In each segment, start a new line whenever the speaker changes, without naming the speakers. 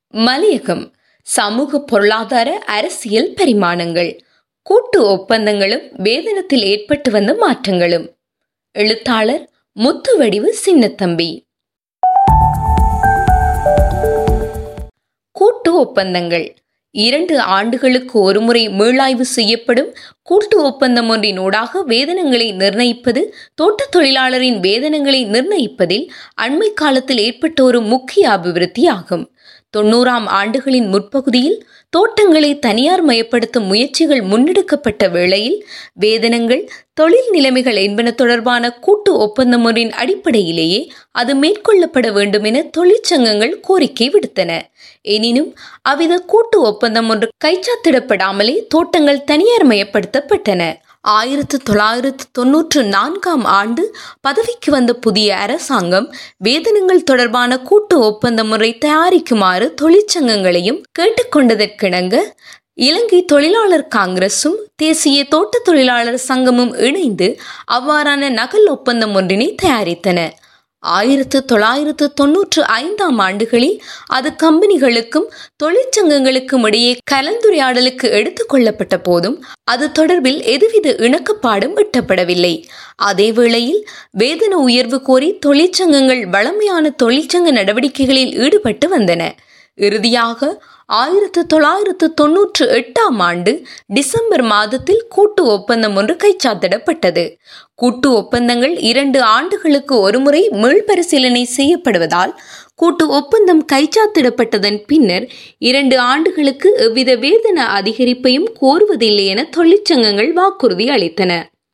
மலையகம் சமூக பொருளாதார அரசியல் பரிமாணங்கள் கூட்டு ஒப்பந்தங்களும் வேதனத்தில் ஏற்பட்டு வந்த மாற்றங்களும் எழுத்தாளர் முத்துவடிவு சின்னத்தம்பி கூட்டு ஒப்பந்தங்கள் இரண்டு ஆண்டுகளுக்கு ஒருமுறை மீளாய்வு செய்யப்படும் கூட்டு ஒப்பந்தம் ஒன்றினூடாக வேதனங்களை நிர்ணயிப்பது தோட்டத் தொழிலாளரின் வேதனங்களை நிர்ணயிப்பதில் அண்மை காலத்தில் ஏற்பட்ட ஒரு முக்கிய அபிவிருத்தி ஆகும் தொன்னூறாம் ஆண்டுகளின் முற்பகுதியில் தோட்டங்களை தனியார் மயப்படுத்தும் முயற்சிகள் முன்னெடுக்கப்பட்ட வேளையில் வேதனங்கள் தொழில் நிலைமைகள் என்பன தொடர்பான கூட்டு ஒப்பந்தம் ஒன்றின் அடிப்படையிலேயே அது மேற்கொள்ளப்பட வேண்டும் என தொழிற்சங்கங்கள் கோரிக்கை விடுத்தன எனினும் அவ்வித கூட்டு ஒப்பந்தம் ஒன்று கைச்சாத்திடப்படாமலே தோட்டங்கள் தனியார் மயப்படுத்தப்பட்டன ஆயிரத்து தொள்ளாயிரத்து தொன்னூற்று நான்காம் ஆண்டு பதவிக்கு வந்த புதிய அரசாங்கம் வேதனங்கள் தொடர்பான கூட்டு ஒப்பந்த முறை தயாரிக்குமாறு தொழிற்சங்கங்களையும் கேட்டுக்கொண்டதற்கிணங்க இலங்கை தொழிலாளர் காங்கிரசும் தேசிய தோட்ட தொழிலாளர் சங்கமும் இணைந்து அவ்வாறான நகல் ஒப்பந்தம் ஒன்றினை தயாரித்தன ஆயிரத்து தொள்ளாயிரத்து தொன்னூற்று ஐந்தாம் ஆண்டுகளில் அது கம்பெனிகளுக்கும் தொழிற்சங்கங்களுக்கும் இடையே கலந்துரையாடலுக்கு எடுத்துக் கொள்ளப்பட்ட போதும் அது தொடர்பில் எதுவித இணக்கப்பாடும் எட்டப்படவில்லை அதேவேளையில் வேதன உயர்வு கோரி தொழிற்சங்கங்கள் வளமையான தொழிற்சங்க நடவடிக்கைகளில் ஈடுபட்டு வந்தன இறுதியாக ஆயிரத்து தொள்ளாயிரத்து தொன்னூற்று எட்டாம் ஆண்டு டிசம்பர் மாதத்தில் கூட்டு ஒப்பந்தம் ஒன்று கைச்சாத்திடப்பட்டது கூட்டு ஒப்பந்தங்கள் இரண்டு ஆண்டுகளுக்கு ஒருமுறை மீள்பரிசீலனை செய்யப்படுவதால் கூட்டு ஒப்பந்தம் கைச்சாத்திடப்பட்டதன் பின்னர் இரண்டு ஆண்டுகளுக்கு எவ்வித வேதன அதிகரிப்பையும் கோருவதில்லை என தொழிற்சங்கங்கள் வாக்குறுதி அளித்தன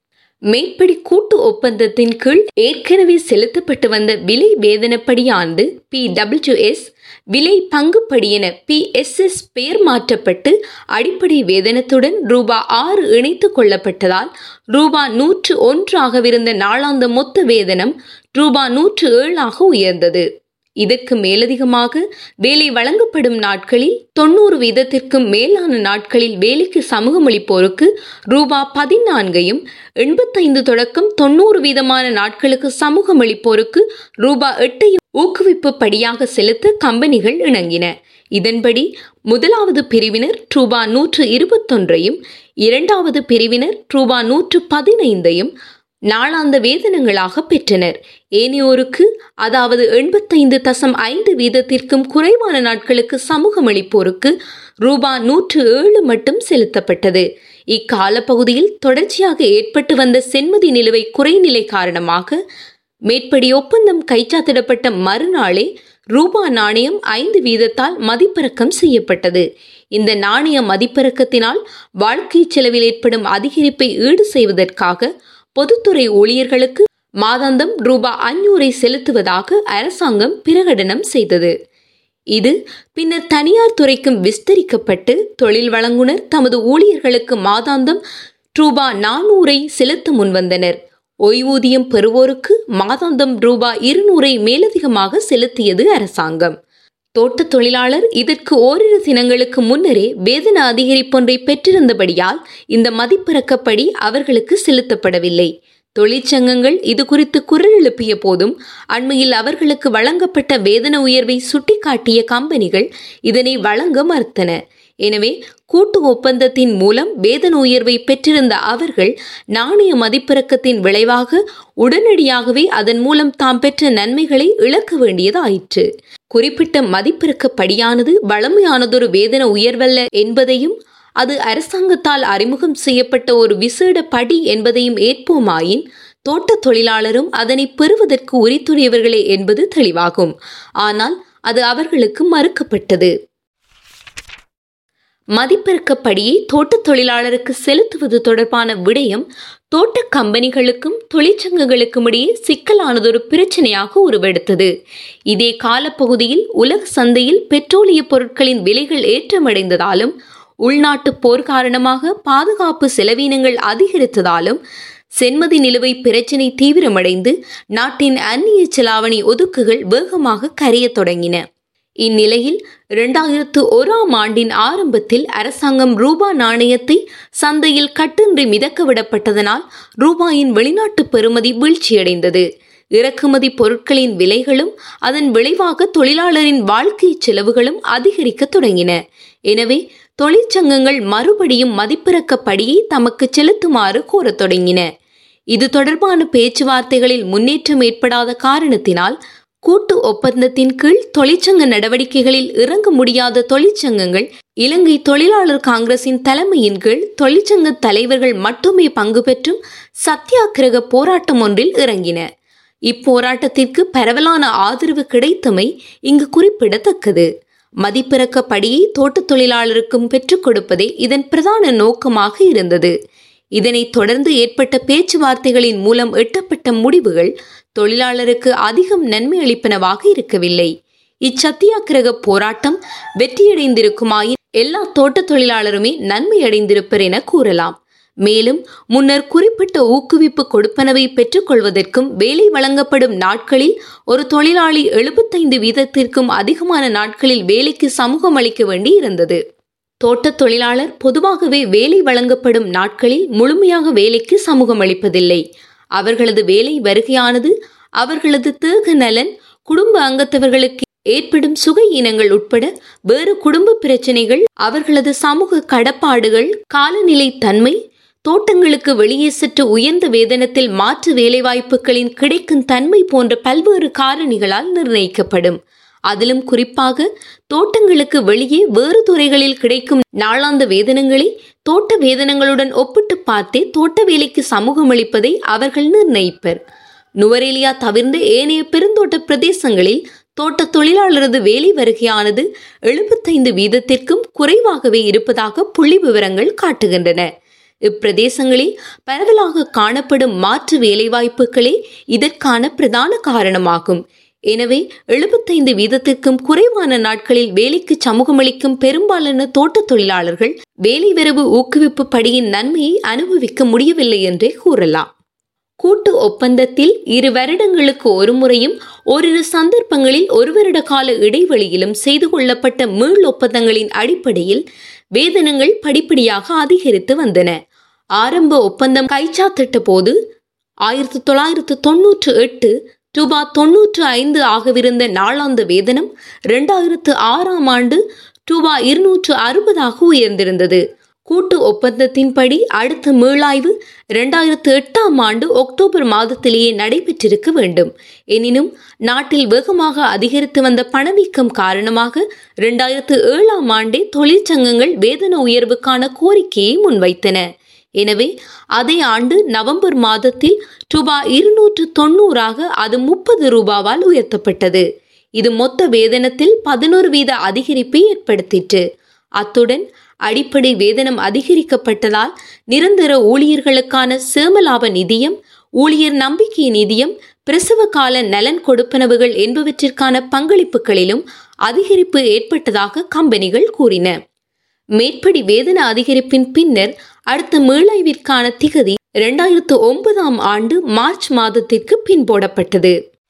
மேற்படி கூட்டு ஒப்பந்தத்தின் கீழ் ஏற்கனவே செலுத்தப்பட்டு வந்த விலை வேதனப்படியானது பி டபிள்யூ எஸ் விலை பங்குப்படி என பி எஸ் எஸ் பெயர் மாற்றப்பட்டு அடிப்படை வேதனத்துடன் ரூபா ஆறு இணைத்துக் கொள்ளப்பட்டதால் ரூபா நூற்று ஒன்றாகவிருந்த நாளாந்த மொத்த வேதனம் ரூபா நூற்று ஏழாக உயர்ந்தது இதற்கு மேலதிகமாக வேலை வழங்கப்படும் நாட்களில் தொண்ணூறு வீதத்திற்கும் மேலான நாட்களில் வேலைக்கு சமூகமளிப்போருக்கு ரூபா பதினான்கையும் எண்பத்தைந்து தொடக்கம் தொண்ணூறு வீதமான நாட்களுக்கு சமூகமளிப்போருக்கு ரூபா எட்டையும் ஊக்குவிப்பு படியாக செலுத்த கம்பெனிகள் இணங்கின இதன்படி முதலாவது பிரிவினர் ரூபா நூற்று இருபத்தொன்றையும் இரண்டாவது பிரிவினர் ரூபா நூற்று பதினைந்தையும் நாளாந்த வேதனங்களாக பெற்றனர் ஏனையோருக்கு அதாவது எண்பத்தைந்து தசம் ஐந்து வீதத்திற்கும் குறைவான நாட்களுக்கு சமூகமளிப்போருக்கு ரூபா நூற்று ஏழு மட்டும் செலுத்தப்பட்டது இக்கால பகுதியில் தொடர்ச்சியாக ஏற்பட்டு வந்த சென்மதி நிலுவை குறைநிலை காரணமாக மேற்படி ஒப்பந்தம் கைச்சாத்திடப்பட்ட மறுநாளே ரூபா நாணயம் ஐந்து வீதத்தால் மதிப்பிறக்கம் செய்யப்பட்டது இந்த நாணய மதிப்பிறக்கத்தினால் வாழ்க்கை செலவில் ஏற்படும் அதிகரிப்பை ஈடு செய்வதற்காக பொதுத்துறை ஊழியர்களுக்கு மாதாந்தம் ரூபா அஞ்சூரை செலுத்துவதாக அரசாங்கம் பிரகடனம் செய்தது இது பின்னர் தனியார் துறைக்கும் விஸ்தரிக்கப்பட்டு தொழில் வழங்குனர் தமது ஊழியர்களுக்கு மாதாந்தம் ரூபா நானூரை செலுத்த முன்வந்தனர் ஓய்வூதியம் பெறுவோருக்கு மாதாந்தம் ரூபா இருநூறை மேலதிகமாக செலுத்தியது அரசாங்கம் தோட்ட தொழிலாளர் இதற்கு ஓரிரு தினங்களுக்கு முன்னரே வேதன அதிகரிப்பொன்றை பெற்றிருந்தபடியால் இந்த மதிப்பிறக்கப்படி அவர்களுக்கு செலுத்தப்படவில்லை தொழிற்சங்கங்கள் இது குறித்து குரல் எழுப்பிய போதும் அண்மையில் அவர்களுக்கு வழங்கப்பட்ட வேதன உயர்வை சுட்டிக்காட்டிய கம்பெனிகள் இதனை வழங்க மறுத்தன எனவே கூட்டு ஒப்பந்தத்தின் மூலம் வேதன உயர்வை பெற்றிருந்த அவர்கள் நாணய மதிப்பிறக்கத்தின் விளைவாக உடனடியாகவே அதன் மூலம் தாம் பெற்ற நன்மைகளை இழக்க வேண்டியதாயிற்று குறிப்பிட்ட மதிப்பிறக்கப்படியானது வளமையானதொரு வேதன உயர்வல்ல என்பதையும் அது அரசாங்கத்தால் அறிமுகம் செய்யப்பட்ட ஒரு விசேட படி என்பதையும் ஏற்போமாயின் தோட்ட தொழிலாளரும் அதனை பெறுவதற்கு உரித்துடையவர்களே என்பது தெளிவாகும் ஆனால் அது அவர்களுக்கு மறுக்கப்பட்டது மதிப்பிறக்கப்படியை தோட்ட தொழிலாளருக்கு செலுத்துவது தொடர்பான விடயம் தோட்ட கம்பெனிகளுக்கும் தொழிற்சங்கங்களுக்கும் இடையே சிக்கலானதொரு பிரச்சனையாக உருவெடுத்தது இதே காலப்பகுதியில் உலக சந்தையில் பெட்ரோலிய பொருட்களின் விலைகள் ஏற்றமடைந்ததாலும் உள்நாட்டு போர் காரணமாக பாதுகாப்பு செலவீனங்கள் அதிகரித்ததாலும் சென்மதி நிலுவை பிரச்சினை தீவிரமடைந்து நாட்டின் அந்நிய செலாவணி ஒதுக்குகள் வேகமாக கரையத் தொடங்கின இந்நிலையில் இரண்டாயிரத்து ஓராம் ஆண்டின் ஆரம்பத்தில் அரசாங்கம் ரூபா நாணயத்தை சந்தையில் கட்டின்றி மிதக்க விடப்பட்டதனால் ரூபாயின் வெளிநாட்டு பெறுமதி வீழ்ச்சியடைந்தது இறக்குமதி பொருட்களின் விலைகளும் அதன் விளைவாக தொழிலாளரின் வாழ்க்கை செலவுகளும் அதிகரிக்க தொடங்கின எனவே தொழிற்சங்கங்கள் மறுபடியும் மதிப்பிறக்கப்படியை தமக்கு செலுத்துமாறு கோரத் தொடங்கின இது தொடர்பான பேச்சுவார்த்தைகளில் முன்னேற்றம் ஏற்படாத காரணத்தினால் கூட்டு ஒப்பந்தத்தின் கீழ் தொழிற்சங்க நடவடிக்கைகளில் இறங்க முடியாத தொழிற்சங்கங்கள் இலங்கை தொழிலாளர் காங்கிரசின் தலைமையின் கீழ் தொழிற்சங்க தலைவர்கள் மட்டுமே பங்கு பெற்றும் சத்தியாகிரக போராட்டம் ஒன்றில் இறங்கின இப்போராட்டத்திற்கு பரவலான ஆதரவு கிடைத்தமை இங்கு குறிப்பிடத்தக்கது மதிப்பிறக்க படியை தோட்டத் தொழிலாளருக்கும் பெற்றுக் கொடுப்பதே இதன் பிரதான நோக்கமாக இருந்தது இதனைத் தொடர்ந்து ஏற்பட்ட பேச்சுவார்த்தைகளின் மூலம் எட்டப்பட்ட முடிவுகள் தொழிலாளருக்கு அதிகம் நன்மை அளிப்பனவாக இருக்கவில்லை இச்சத்தியாகிரக போராட்டம் வெற்றியடைந்திருக்குமாயின் எல்லா தோட்டத் தொழிலாளருமே நன்மை அடைந்திருப்பர் என கூறலாம் மேலும் முன்னர் குறிப்பிட்ட ஊக்குவிப்பு கொடுப்பனவை பெற்றுக்கொள்வதற்கும் வேலை வழங்கப்படும் நாட்களில் ஒரு தொழிலாளி எழுபத்தைந்து வீதத்திற்கும் அதிகமான நாட்களில் வேலைக்கு சமூகம் அளிக்க வேண்டி இருந்தது தோட்டத் தொழிலாளர் பொதுவாகவே வேலை வழங்கப்படும் நாட்களில் முழுமையாக வேலைக்கு சமூகம் அளிப்பதில்லை அவர்களது வேலை வருகையானது அவர்களது தேக நலன் குடும்ப அங்கத்தவர்களுக்கு ஏற்படும் சுக இனங்கள் உட்பட வேறு குடும்ப பிரச்சனைகள் அவர்களது சமூக கடப்பாடுகள் காலநிலை தன்மை தோட்டங்களுக்கு வெளியே சற்று உயர்ந்த வேதனத்தில் மாற்று வேலைவாய்ப்புகளின் கிடைக்கும் தன்மை போன்ற பல்வேறு காரணிகளால் நிர்ணயிக்கப்படும் அதிலும் குறிப்பாக தோட்டங்களுக்கு வெளியே வேறு துறைகளில் கிடைக்கும் நாளாந்த வேதனங்களை தோட்ட வேதனங்களுடன் ஒப்பிட்டு பார்த்தே தோட்ட வேலைக்கு சமூகம் அளிப்பதை அவர்கள் நிர்ணயிப்பர் நுவரேலியா தவிர்ந்த ஏனைய பெருந்தோட்ட பிரதேசங்களில் தோட்ட தொழிலாளரது வேலை வருகையானது எழுபத்தைந்து வீதத்திற்கும் குறைவாகவே இருப்பதாக புள்ளி விவரங்கள் காட்டுகின்றன இப்பிரதேசங்களில் பரவலாக காணப்படும் மாற்று வேலைவாய்ப்புகளே இதற்கான பிரதான காரணமாகும் எனவே எழுபத்தைந்து வீதத்திற்கும் குறைவான நாட்களில் வேலைக்கு சமூகமளிக்கும் பெரும்பாலான தோட்ட தொழிலாளர்கள் வேலை வரவு ஊக்குவிப்பு படியின் நன்மையை அனுபவிக்க முடியவில்லை என்றே கூறலாம் கூட்டு ஒப்பந்தத்தில் இரு வருடங்களுக்கு ஒரு முறையும் ஓரிரு சந்தர்ப்பங்களில் ஒரு வருட கால இடைவெளியிலும் செய்து கொள்ளப்பட்ட மீள் ஒப்பந்தங்களின் அடிப்படையில் வேதனங்கள் படிப்படியாக அதிகரித்து வந்தன ஆரம்ப ஒப்பந்தம் கைச்சாத்திட்ட போது ஆயிரத்தி தொள்ளாயிரத்து தொன்னூற்று எட்டு ரூபா தொன்னூற்று ஐந்து ஆகவிருந்த நாளாந்த வேதனம் இரண்டாயிரத்து ஆறாம் ஆண்டு ரூபா இருநூற்று அறுபதாக உயர்ந்திருந்தது கூட்டு ஒப்பந்தத்தின்படி அடுத்த மீளாய்வு இரண்டாயிரத்து எட்டாம் ஆண்டு அக்டோபர் மாதத்திலேயே நடைபெற்றிருக்க வேண்டும் எனினும் நாட்டில் வேகமாக அதிகரித்து வந்த பணவீக்கம் காரணமாக இரண்டாயிரத்து ஏழாம் ஆண்டே தொழிற்சங்கங்கள் வேதன உயர்வுக்கான கோரிக்கையை முன்வைத்தன எனவே அதே ஆண்டு நவம்பர் மாதத்தில் ரூபாய் இருநூற்று தொண்ணூறாக அது முப்பது ரூபாவால் உயர்த்தப்பட்டது இது மொத்த வேதனத்தில் பதினோரு வீத அதிகரிப்பை ஏற்படுத்திற்று அத்துடன் அடிப்படை வேதனம் அதிகரிக்கப்பட்டதால் நிரந்தர ஊழியர்களுக்கான சேமலாப நிதியம் ஊழியர் நம்பிக்கை நிதியம் பிரசவ கால நலன் கொடுப்பனவுகள் என்பவற்றிற்கான பங்களிப்புகளிலும் அதிகரிப்பு ஏற்பட்டதாக கம்பெனிகள் கூறின மேற்படி வேதன அதிகரிப்பின் பின்னர் அடுத்த மீளாய்விற்கான திகதி இரண்டாயிரத்து ஒன்பதாம் ஆண்டு மார்ச் மாதத்திற்கு பின்போடப்பட்டது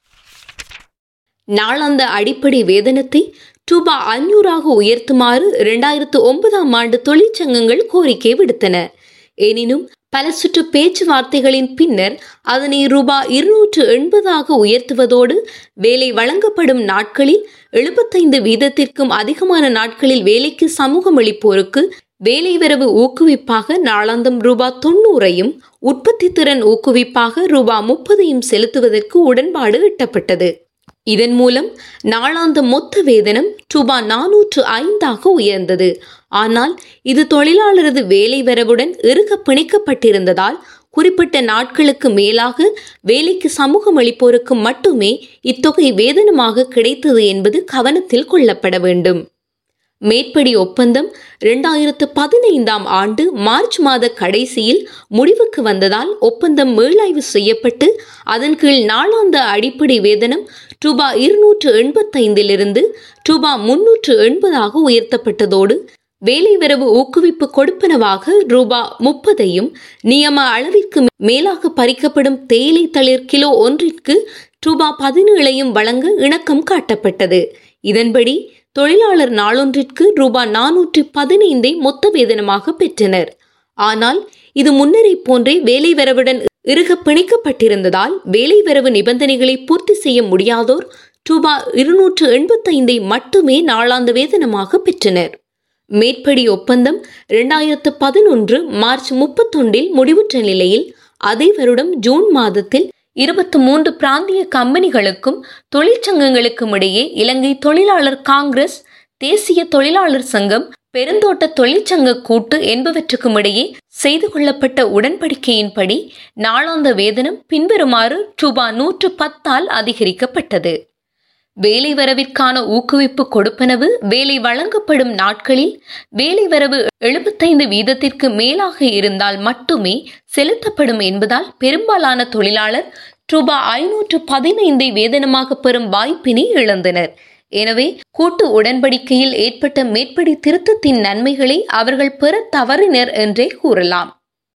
நாளாந்த அடிப்படை வேதனத்தை ரூபா ஐநூறாக உயர்த்துமாறு இரண்டாயிரத்து ஒன்பதாம் ஆண்டு தொழிற்சங்கங்கள் கோரிக்கை விடுத்தன எனினும் பல சுற்று பேச்சுவார்த்தைகளின் பின்னர் அதனை ரூபா இருநூற்று எண்பதாக உயர்த்துவதோடு வேலை வழங்கப்படும் நாட்களில் எழுபத்தைந்து வீதத்திற்கும் அதிகமான நாட்களில் வேலைக்கு சமூகம் அளிப்போருக்கு வேலை வரவு ஊக்குவிப்பாக நாளாந்தம் ரூபா தொண்ணூறையும் உற்பத்தி திறன் ஊக்குவிப்பாக ரூபா முப்பதையும் செலுத்துவதற்கு உடன்பாடு எட்டப்பட்டது இதன் மூலம் நாளாந்த மொத்த வேதனம் ரூபா நானூற்று ஐந்தாக உயர்ந்தது ஆனால் இது தொழிலாளரது வேலை வரவுடன் இறுக பிணைக்கப்பட்டிருந்ததால் குறிப்பிட்ட நாட்களுக்கு மேலாக வேலைக்கு சமூகம் அளிப்போருக்கு மட்டுமே இத்தொகை வேதனமாக கிடைத்தது என்பது கவனத்தில் கொள்ளப்பட வேண்டும் மேற்படி ஒப்பந்தம் இரண்டாயிரத்து பதினைந்தாம் ஆண்டு மார்ச் மாத கடைசியில் முடிவுக்கு வந்ததால் ஒப்பந்தம் மீளாய்வு செய்யப்பட்டு அதன் கீழ் நாளாந்த அடிப்படை வேதனம் ரூபா இருநூற்று எண்பத்தைந்திலிருந்து ரூபா முன்னூற்று எண்பதாக உயர்த்தப்பட்டதோடு வேலை வரவு ஊக்குவிப்பு கொடுப்பனவாக ரூபா முப்பதையும் நியம அளவிற்கு மேலாக பறிக்கப்படும் தேயிலை தளிர் கிலோ ஒன்றிற்கு ரூபா பதினேழையும் வழங்க இணக்கம் காட்டப்பட்டது இதன்படி தொழிலாளர் நாளொன்றிற்கு ரூபா நானூற்றி பதினைந்தை மொத்த வேதனமாக பெற்றனர் ஆனால் இது முன்னரை போன்றே வேலை வரவுடன் இறுக பிணைக்கப்பட்டிருந்ததால் வேலை வரவு நிபந்தனைகளை பூர்த்தி செய்ய முடியாதோர் ரூபா இருநூற்று எண்பத்தைந்தை மட்டுமே நாளாந்த வேதனமாக பெற்றனர் மேற்படி ஒப்பந்தம் இரண்டாயிரத்து பதினொன்று மார்ச் முப்பத்தொன்றில் முடிவுற்ற நிலையில் அதே வருடம் ஜூன் மாதத்தில் இருபத்தி மூன்று பிராந்திய கம்பெனிகளுக்கும் தொழிற்சங்கங்களுக்கும் இடையே இலங்கை தொழிலாளர் காங்கிரஸ் தேசிய தொழிலாளர் சங்கம் பெருந்தோட்ட தொழிற்சங்க கூட்டு என்பவற்றுக்கும் இடையே செய்து கொள்ளப்பட்ட உடன்படிக்கையின்படி நாளாந்த வேதனம் பின்வருமாறு ரூபா நூற்று பத்தால் அதிகரிக்கப்பட்டது வேலை வரவிற்கான ஊக்குவிப்பு கொடுப்பனவு வேலை வழங்கப்படும் நாட்களில் வேலை வரவு எழுபத்தைந்து வீதத்திற்கு மேலாக இருந்தால் மட்டுமே செலுத்தப்படும் என்பதால் பெரும்பாலான தொழிலாளர் ரூபாய் ஐநூற்று பதினைந்தை வேதனமாக பெறும் வாய்ப்பினை இழந்தனர் எனவே கூட்டு உடன்படிக்கையில் ஏற்பட்ட மேற்படி திருத்தத்தின் நன்மைகளை அவர்கள் பெற தவறினர் என்றே கூறலாம்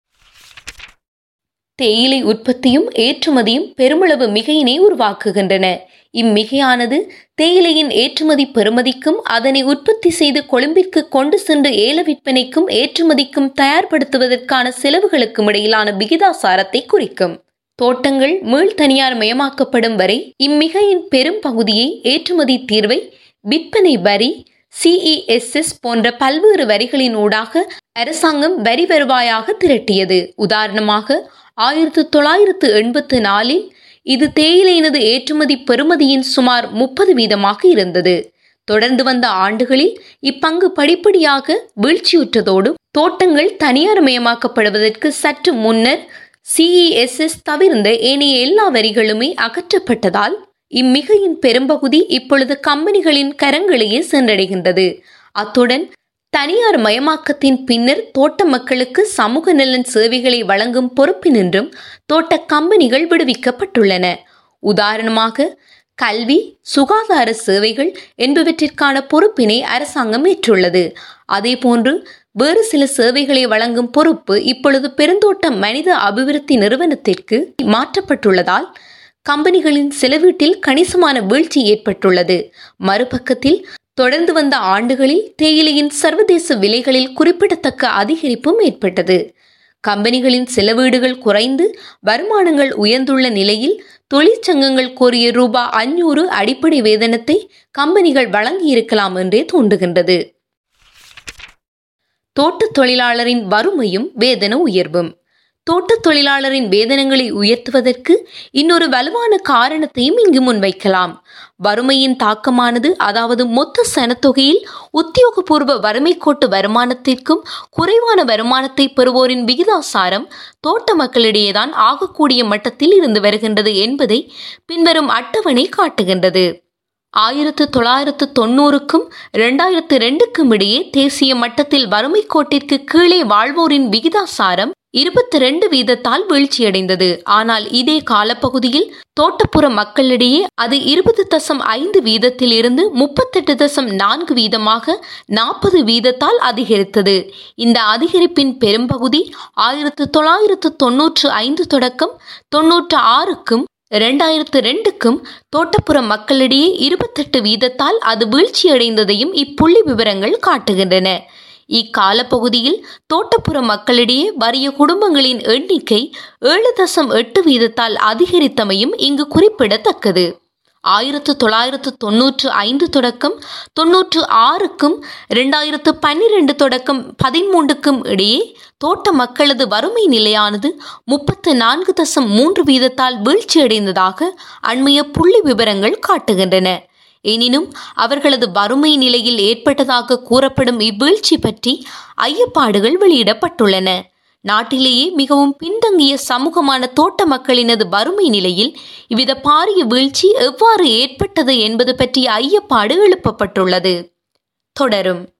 தேயிலை உற்பத்தியும் ஏற்றுமதியும் பெருமளவு மிகையினை உருவாக்குகின்றன இம்மிகையானது தேயிலையின் ஏற்றுமதி பெறுமதிக்கும் அதனை உற்பத்தி செய்து கொழும்பிற்கு கொண்டு சென்று ஏல விற்பனைக்கும் ஏற்றுமதிக்கும் தயார்படுத்துவதற்கான செலவுகளுக்கும் இடையிலான விகிதாசாரத்தை குறிக்கும் தோட்டங்கள் மீள் தனியார் மயமாக்கப்படும் வரை இம்மிகையின் பெரும் பகுதியை ஏற்றுமதி தீர்வை விற்பனை வரி சிஇஎஸ்எஸ் போன்ற பல்வேறு வரிகளின் ஊடாக அரசாங்கம் வரி வருவாயாக திரட்டியது உதாரணமாக ஆயிரத்து தொள்ளாயிரத்து எண்பத்து நாலில் இது தேயிலையினது ஏற்றுமதி பெறுமதியின் சுமார் முப்பது வீதமாக இருந்தது தொடர்ந்து வந்த ஆண்டுகளில் இப்பங்கு படிப்படியாக வீழ்ச்சியுற்றதோடு தோட்டங்கள் தனியார்மயமாக்கப்படுவதற்கு சற்று முன்னர் சிஇஎஸ்எஸ் தவிர்ந்த ஏனைய எல்லா வரிகளுமே அகற்றப்பட்டதால் இம்மிகையின் பெரும்பகுதி இப்பொழுது கம்பெனிகளின் கரங்களையே சென்றடைகின்றது அத்துடன் தனியார் மயமாக்கத்தின் பின்னர் தோட்ட மக்களுக்கு சமூக நலன் சேவைகளை வழங்கும் பொறுப்பினின்றும் தோட்ட கம்பெனிகள் விடுவிக்கப்பட்டுள்ளன உதாரணமாக கல்வி சுகாதார சேவைகள் என்பவற்றிற்கான பொறுப்பினை அரசாங்கம் ஏற்றுள்ளது அதேபோன்று வேறு சில சேவைகளை வழங்கும் பொறுப்பு இப்பொழுது பெருந்தோட்ட மனித அபிவிருத்தி நிறுவனத்திற்கு மாற்றப்பட்டுள்ளதால் கம்பெனிகளின் செலவீட்டில் கணிசமான வீழ்ச்சி ஏற்பட்டுள்ளது மறுபக்கத்தில் தொடர்ந்து வந்த ஆண்டுகளில் தேயிலையின் சர்வதேச விலைகளில் குறிப்பிடத்தக்க அதிகரிப்பும் ஏற்பட்டது கம்பெனிகளின் செலவீடுகள் குறைந்து வருமானங்கள் உயர்ந்துள்ள நிலையில் தொழிற்சங்கங்கள் கோரிய ரூபா அஞ்சூறு அடிப்படை வேதனத்தை கம்பெனிகள் வழங்கியிருக்கலாம் என்றே தோன்றுகின்றது தோட்டத் தொழிலாளரின் வறுமையும் வேதன உயர்வும் தோட்டத் தொழிலாளரின் வேதனங்களை உயர்த்துவதற்கு இன்னொரு வலுவான காரணத்தையும் இங்கு முன்வைக்கலாம் வறுமையின் தாக்கமானது அதாவது மொத்த சனத்தொகையில் உத்தியோகபூர்வ வறுமை கோட்டு வருமானத்திற்கும் குறைவான வருமானத்தை பெறுவோரின் விகிதாசாரம் தோட்ட மக்களிடையேதான் ஆகக்கூடிய மட்டத்தில் இருந்து வருகின்றது என்பதை பின்வரும் அட்டவணை காட்டுகின்றது ஆயிரத்து தொள்ளாயிரத்து தொண்ணூறுக்கும் இரண்டாயிரத்து ரெண்டுக்கும் இடையே தேசிய மட்டத்தில் வறுமை கோட்டிற்கு கீழே வாழ்வோரின் விகிதாசாரம் இருபத்தி ரெண்டு வீதத்தால் வீழ்ச்சியடைந்தது ஆனால் இதே காலப்பகுதியில் தோட்டப்புற மக்களிடையே அது இருபது தசம் ஐந்து வீதத்தில் இருந்து முப்பத்தெட்டு தசம் நான்கு வீதமாக நாற்பது வீதத்தால் அதிகரித்தது இந்த அதிகரிப்பின் பெரும்பகுதி ஆயிரத்து தொள்ளாயிரத்து தொன்னூற்று ஐந்து தொடக்கம் தொன்னூற்று ஆறுக்கும் இரண்டாயிரத்து ரெண்டுக்கும் தோட்டப்புற மக்களிடையே இருபத்தெட்டு வீதத்தால் அது வீழ்ச்சியடைந்ததையும் இப்புள்ளி விவரங்கள் காட்டுகின்றன இக்காலப்பகுதியில் தோட்டப்புற மக்களிடையே வறிய குடும்பங்களின் எண்ணிக்கை ஏழு தசம் எட்டு வீதத்தால் அதிகரித்தமையும் இங்கு குறிப்பிடத்தக்கது ஆயிரத்து தொள்ளாயிரத்து தொன்னூற்று ஐந்து தொடக்கம் தொன்னூற்று ஆறுக்கும் இரண்டாயிரத்து பன்னிரண்டு தொடக்கம் பதிமூன்றுக்கும் இடையே தோட்ட மக்களது வறுமை நிலையானது முப்பத்து நான்கு தசம் மூன்று வீதத்தால் வீழ்ச்சியடைந்ததாக அண்மைய புள்ளி விவரங்கள் காட்டுகின்றன எனினும் அவர்களது வறுமை நிலையில் ஏற்பட்டதாக கூறப்படும் இவ்வீழ்ச்சி பற்றி ஐயப்பாடுகள் வெளியிடப்பட்டுள்ளன நாட்டிலேயே மிகவும் பின்தங்கிய சமூகமான தோட்ட மக்களினது வறுமை நிலையில் இவ்வித பாரிய வீழ்ச்சி எவ்வாறு ஏற்பட்டது என்பது பற்றிய ஐயப்பாடு எழுப்பப்பட்டுள்ளது தொடரும்